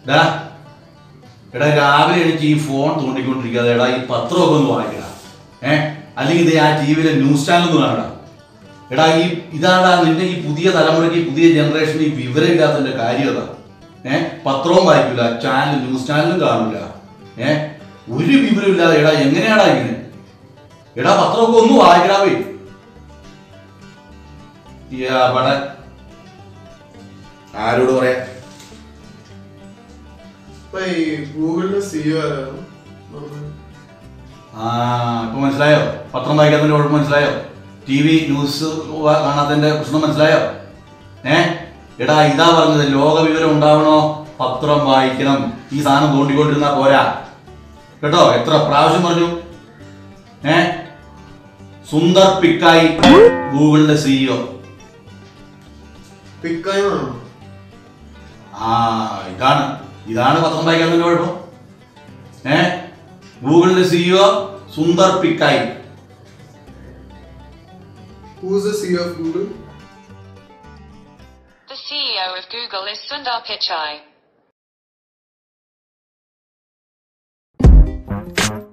ഡാ എടാ രാവിലെ എനിക്ക് ഈ ഫോൺ തോണ്ടിക്കൊണ്ടിരിക്കാതെ എടാ ഈ പത്രമൊക്കെ ഒന്ന് വായിക്കടാ ഏ അല്ലെങ്കിൽ ഇത് ആ ടി വിയിലെ ന്യൂസ് ചാനൽ ഒന്ന് കാണടാ എടാ ഈ ഇതാടാ നിന്റെ ഈ പുതിയ തലമുറയ്ക്ക് ഈ പുതിയ ജനറേഷൻ ഈ വിവരം ഇല്ലാത്തതിന്റെ കാര്യം അതാ ഏ പത്രവും വായിക്കില്ല ചാനൽ ന്യൂസ് ചാനലും കാണില്ല ഏ ഒരു വിവരം ഇല്ലാതെ എടാ എങ്ങനെയാടാ ഇങ്ങനെ എടാ പത്രമൊക്കെ ഒന്ന് വായിക്കടാവേ പട ആരോട് പറയാ അപ്പൊ ഈ ഗൂഗിളിന്റെ സിഇഒ ആരാണ് പറഞ്ഞത്? ആ ഇപ്പൊ മനസ്സിലായോ പത്രം വായിക്കാത്തതിന്റെ കുഴപ്പം മനസ്സിലായോ ടി വി ന്യൂസ് വ- കാണാത്തതിന്റെ പ്രശ്നം മനസ്സിലായോ ഏ എടാ ഇതാ പറഞ്ഞത് ലോക വിവരം ഉണ്ടാവണോ പത്രം വായിക്കണം ഈ സാധനം തോണ്ടിക്കൊണ്ടിരുന്നാ പോരാ കേട്ടോ എത്ര പ്രാവശ്യം പറഞ്ഞു ഏ സുന്ദർ പിക്കായി ഗൂഗിളിന്റെ സിഇഒ പിക്കായ്മാണോ ആ ഇതാണ് ഇതാണ് പത്രം വായിക്കാത്തതിന്റെ കുഴപ്പം ഏ ഗൂഗിളിന്റെ CEO Sundar Pichai who's the CEO of Google The CEO of Google is Sundar Pichai.